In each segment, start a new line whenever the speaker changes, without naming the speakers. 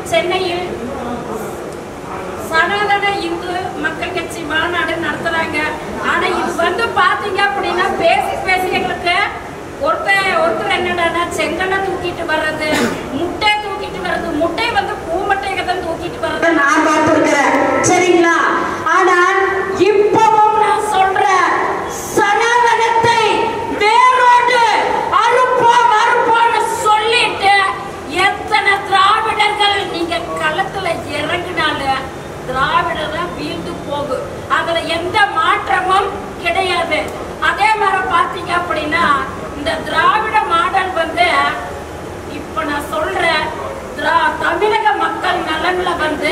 சென்னையில் சனாதன இந்து மக்கள் கட்சி மாநாடு நடத்துறாங்க ஆனா இது வந்து பாத்தீங்க அப்படின்னா பேசி பேசி எங்களுக்கு ஒருத்தர் ஒருத்தர் என்னடான்னா செங்கலை தூக்கிட்டு வர்றது முட்டை தூக்கிட்டு வர்றது முட்டை வந்து பூமட்டையை தான் தூக்கிட்டு வர்றது
நான் பார்த்திருக்கிறேன் சரிங்களா ஆனால் இப்பவும் நான் சொல்றேன் சனாதனத்தை வேரோடு அறுப்போம் அறுப்போம்னு சொல்லிட்டு
எத்தனை திராவிடர்கள் நீங்க களத்துல இறங்கினாலும் திராவிடர் தான் வீழ்ந்து போகும் அதுல எந்த மாற்றமும் கிடையாது அதே மாதிரி பாத்தீங்க அப்படின்னா இந்த திராவிட மாடல் வந்து இப்ப நான் சொல்றேன் திரா- தமிழக மக்கள் நலன்ல வந்து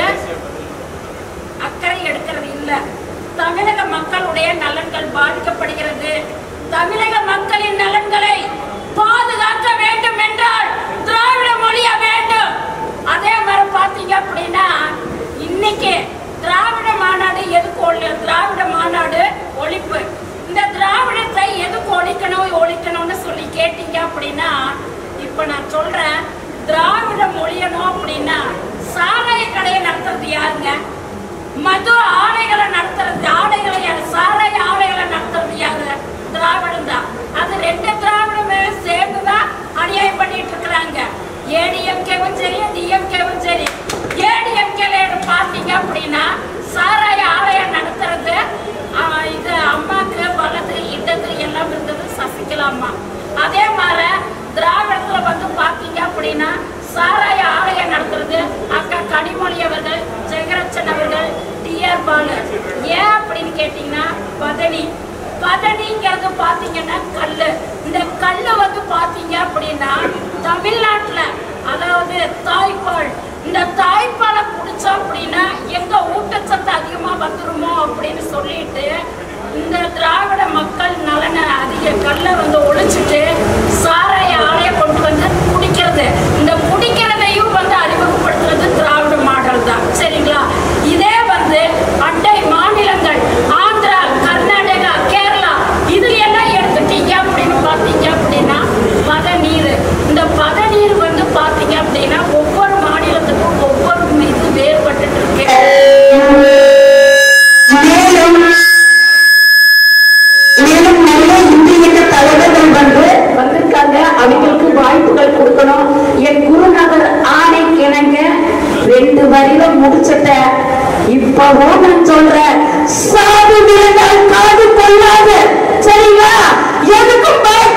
அக்கறை எடுக்கிறது இல்ல தமிழக மக்களுடைய நலன்கள் பாதிக்கப்படுகிறது தமிழக மக்களின் நலன்களை பாதுகாக்க வேண்டும் என்றால் திராவிட மொழிய வேண்டும் அதே மாதிரி பாத்தீங்க அப்படின்னா இன்னைக்கு திராவிட மாநாடு எதுக்கு ஒழி திராவிட மாநாடு ஒழிப்பு இந்த திராவிடத்தை எதுக்கு ஒழிக்கணும் ஒழிக்கணும்னு சொல்லி கேட்டீங்க அப்படின்னா இப்ப நான் சொல்றேன் திராவிடம் ஒழியணும் அப்படின்னா சாராய கடையை நடத்துறது யாருங்க மது ஆலைகளை நடத்துறது ஆலைகளை சாராய ஆலைகளை நடத்துறது யாரு திராவிடம் தான் அது ரெண்டு திராவிடமே சேர்ந்துதான் அநியாயம் பண்ணிட்டு இருக்கிறாங்க ஏடிஎம்கேவும் சரி டிஎம்கேவும் சரி ஏடிஎம்கேல பாத்தீங்க அப்படின்னா சாராய ஆலயம் நடத்துறது ஆஹ், இது அம்மாக்கு வலது இடது எல்லாம் இருந்தது சசிகலா அம்மா அதே மாதிரி திராவிடத்துல வந்து பாத்தீங்க அப்படின்னா சாராய ஆலயம் நடத்துறது அக்கா கனிமொழி அவர்கள் ஜெகரட்சன் அவர்கள் டிஆர் பாலு ஏன் அப்படின்னு கேட்டீங்கன்னா பதனி பதனிங்கிறது பாத்தீங்கன்னா கல்லு இந்த கல்லு வந்து பாத்தீங்க அப்படின்னா தமிழ்நாட்டுல அதாவது தாய்ப்பால் இந்த தாய்ப்பாலை குடிச்சோம் அப்படின்னா எங்க ஊட்டச்சத்து அதிகமா வந்துருமோ அப்படின்னு சொல்லிட்டு இந்த திராவிட மக்கள் நலனை அதிக கல்லை வந்து ஒழிச்சிட்டு சாராய ஆலையை கொண்டு வந்து குடிக்கிறது இந்த குடிக்கிறதையும் வந்து அறிமுகப்படுத்துறது திராவிட மாடல் தான் சரிங்களா இதே வந்து அண்டை மாநிலங்கள் ஆந்திரா கர்நாடகா கேரளா இது எல்லாம் எடுத்துட்டீங்க அப்படின்னு பார்த்தீங்க அப்படின்னா பதநீர் இந்த பதநீர் வந்து பார்த்தீங்க அப்படின்னா ஒவ்வொரு மாநிலத்துக்கும் ஒவ்வொரு இது வேறுபட்டுட்டு இருக்கு
மேலும் மேலும் நல்ல இந்திய தலைவர்கள் வந்து வந்திருக்காங்க அவங்களுக்கு வாய்ப்புகள் கொடுக்கணும் என் குருநாதர் ஆணை கிணங்க ரெண்டு வரியில முடிச்சிட்ட இப்பவும் நான் சொல்றேன் சாது விழுந்தால் காது கொள்ளாது சரிங்களா எதுக்கும் பயப்பட